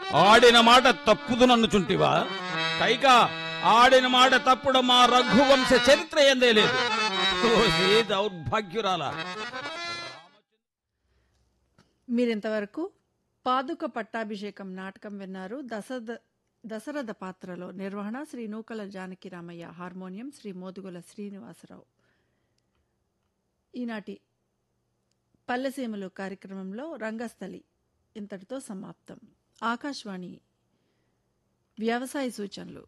ఆడిన మాట తప్పుదు నన్నుచుంటివా కైకా ఆడిన మాట తప్పుడు మా రఘువంశ చరిత్ర ఎందే లేదు ఓసి దౌర్భాగ్యురాల మీరింతవరకు పాదుక పట్టాభిషేకం నాటకం విన్నారు దశరథ దశరథ పాత్రలో నిర్వహణ శ్రీ నూకల జానకి రామయ్య హార్మోనియం శ్రీ మోదుగుల శ్రీనివాసరావు ఈనాటి పల్లెసీమలు కార్యక్రమంలో రంగస్థలి ఇంతటితో సమాప్తం ఆకాశవాణి వ్యవసాయ సూచనలు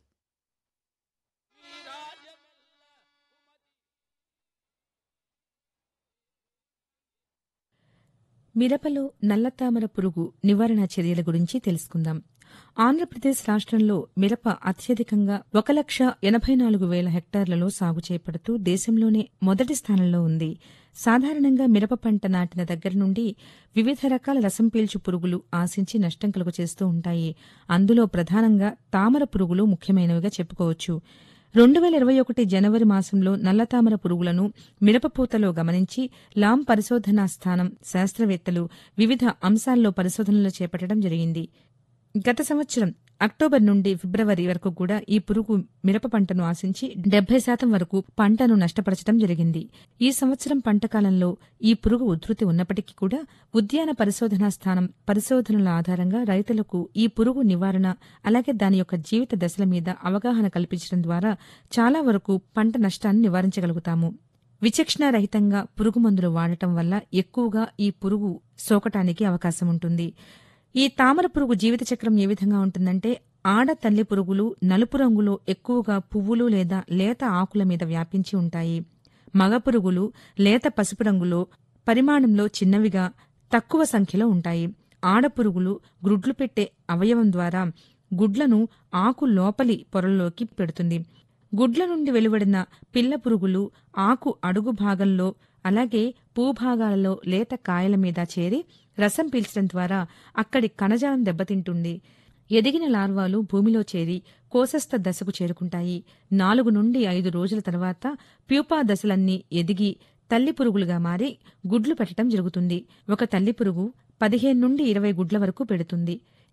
మిరపలో నల్లతామర పురుగు నివారణ చర్యల గురించి తెలుసుకుందాం ఆంధ్రప్రదేశ్ రాష్ట్రంలో మిరప అత్యధికంగా ఒక లక్ష ఎనభై నాలుగు వేల హెక్టార్లలో సాగు చేపడుతూ దేశంలోనే మొదటి స్థానంలో ఉంది సాధారణంగా మిరప పంట నాటిన దగ్గర నుండి వివిధ రకాల రసం పీల్చు పురుగులు ఆశించి నష్టం కలుగ చేస్తూ ఉంటాయి అందులో ప్రధానంగా తామర పురుగులు ముఖ్యమైనవిగా చెప్పుకోవచ్చు రెండు వేల ఇరవై ఒకటి జనవరి మాసంలో నల్లతామర పురుగులను మిరపపూతలో గమనించి లాం పరిశోధనా స్థానం శాస్త్రవేత్తలు వివిధ అంశాల్లో పరిశోధనలు చేపట్టడం జరిగింది గత సంవత్సరం అక్టోబర్ నుండి ఫిబ్రవరి వరకు కూడా ఈ పురుగు మిరప పంటను ఆశించి డెబ్బై శాతం వరకు పంటను నష్టపరచడం జరిగింది ఈ సంవత్సరం పంట కాలంలో ఈ పురుగు ఉధృతి ఉన్నప్పటికీ కూడా ఉద్యాన పరిశోధనా స్థానం పరిశోధనల ఆధారంగా రైతులకు ఈ పురుగు నివారణ అలాగే దాని యొక్క జీవిత దశల మీద అవగాహన కల్పించడం ద్వారా చాలా వరకు పంట నష్టాన్ని నివారించగలుగుతాము విచక్షణారహితంగా పురుగు మందులు వాడటం వల్ల ఎక్కువగా ఈ పురుగు సోకటానికి అవకాశం ఉంటుంది ఈ తామర పురుగు జీవిత చక్రం ఏ విధంగా ఉంటుందంటే ఆడ తల్లి పురుగులు నలుపు రంగులో ఎక్కువగా పువ్వులు లేదా లేత ఆకుల మీద వ్యాపించి ఉంటాయి మగ పురుగులు లేత పసుపు రంగులో పరిమాణంలో చిన్నవిగా తక్కువ సంఖ్యలో ఉంటాయి ఆడపురుగులు గ్రుడ్లు పెట్టే అవయవం ద్వారా గుడ్లను ఆకు లోపలి పొరల్లోకి పెడుతుంది గుడ్ల నుండి వెలువడిన పిల్ల పురుగులు ఆకు అడుగు భాగంలో అలాగే భూభాగాలలో లేత కాయల మీద చేరి రసం పీల్చడం ద్వారా అక్కడి కణజాలం దెబ్బతింటుంది ఎదిగిన లార్వాలు భూమిలో చేరి కోసస్థ దశకు చేరుకుంటాయి నాలుగు నుండి ఐదు రోజుల తర్వాత ప్యూపా దశలన్నీ ఎదిగి తల్లి పురుగులుగా మారి గుడ్లు పెట్టడం జరుగుతుంది ఒక తల్లి పురుగు పదిహేను నుండి ఇరవై గుడ్ల వరకు పెడుతుంది